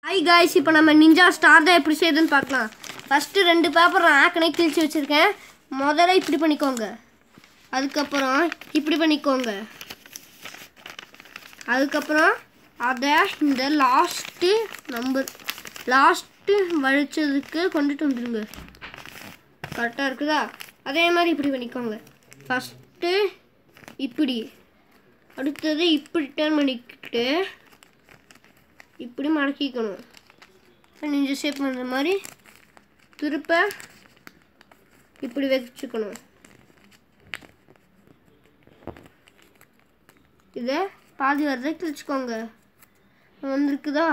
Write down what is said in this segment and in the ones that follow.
hi guys இப்போ நம்ம ninja star தான் எப்படி செய்யுதுன்னு பார்க்கலாம் ஃபஸ்ட்டு ரெண்டு பேப்பர் நான் ஆக்கனே கிழிச்சு வச்சுருக்கேன் முதல்ல இப்படி பண்ணிக்கோங்க அதுக்கப்புறம் இப்படி பண்ணிக்கோங்க அதுக்கப்புறம் அதை இந்த லாஸ்ட்டு நம்பர் லாஸ்ட்டு வழிச்சதுக்கு கொண்டுட்டு வந்துடுங்க கரெக்டாக இருக்குதா அதே மாதிரி இப்படி பண்ணிக்கோங்க ஃபஸ்ட்டு இப்படி அடுத்தது இப்படி டர்ன் பண்ணிக்கிட்டு இப்படி மடக்கிக்கணும் நெஞ்சு ஷேப் பண்ணுற மாதிரி திருப்ப இப்படி வச்சுக்கணும் இதை பாதி வரதை கிழிச்சுக்கோங்க வந்திருக்குதா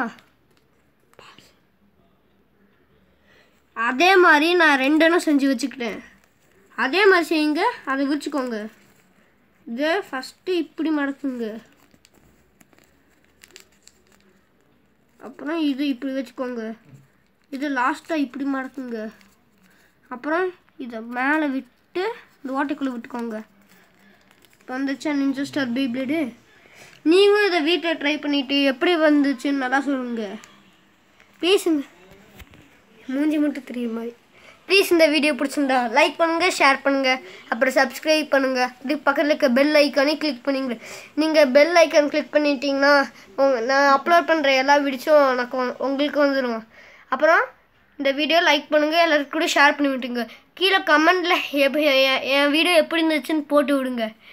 அதே மாதிரி நான் ரெண்டெண்ணம் செஞ்சு வச்சுக்கிட்டேன் அதே மாதிரி செய்யுங்க அதை விரிச்சுக்கோங்க இதை ஃபஸ்ட்டு இப்படி மடக்குங்க அப்புறம் இது இப்படி வச்சுக்கோங்க இது லாஸ்ட்டாக இப்படி மடக்குங்க அப்புறம் இதை மேலே விட்டு இந்த ஓட்டைக்குள்ளே விட்டுக்கோங்க இப்போ வந்துச்சா நிஞ்சா ஸ்டார் பீப்ளேடு நீங்களும் இதை வீட்டில் ட்ரை பண்ணிவிட்டு எப்படி வந்துச்சுன்னு நல்லா சொல்லுங்கள் பேசுங்க மூஞ்சி மட்டும் தெரியுற மாதிரி ப்ளீஸ் இந்த வீடியோ பிடிச்சிருந்தா லைக் பண்ணுங்கள் ஷேர் பண்ணுங்கள் அப்புறம் சப்ஸ்கிரைப் பண்ணுங்கள் இதுக்கு பக்கத்தில் இருக்க பெல் ஐக்கானே கிளிக் பண்ணிங்க நீங்கள் பெல் ஐக்கான் கிளிக் பண்ணிட்டீங்கன்னா உங்க நான் அப்லோட் பண்ணுற எல்லா வீடியோஸும் எனக்கு வந்து- உங்களுக்கு வந்துடும் அப்புறம் இந்த வீடியோ லைக் பண்ணுங்கள் எல்லாருக்கும் கூட ஷேர் பண்ணி விட்டுங்க கீழே கமெண்டில் என் வீடியோ எப்படி இருந்துச்சுன்னு போட்டு விடுங்க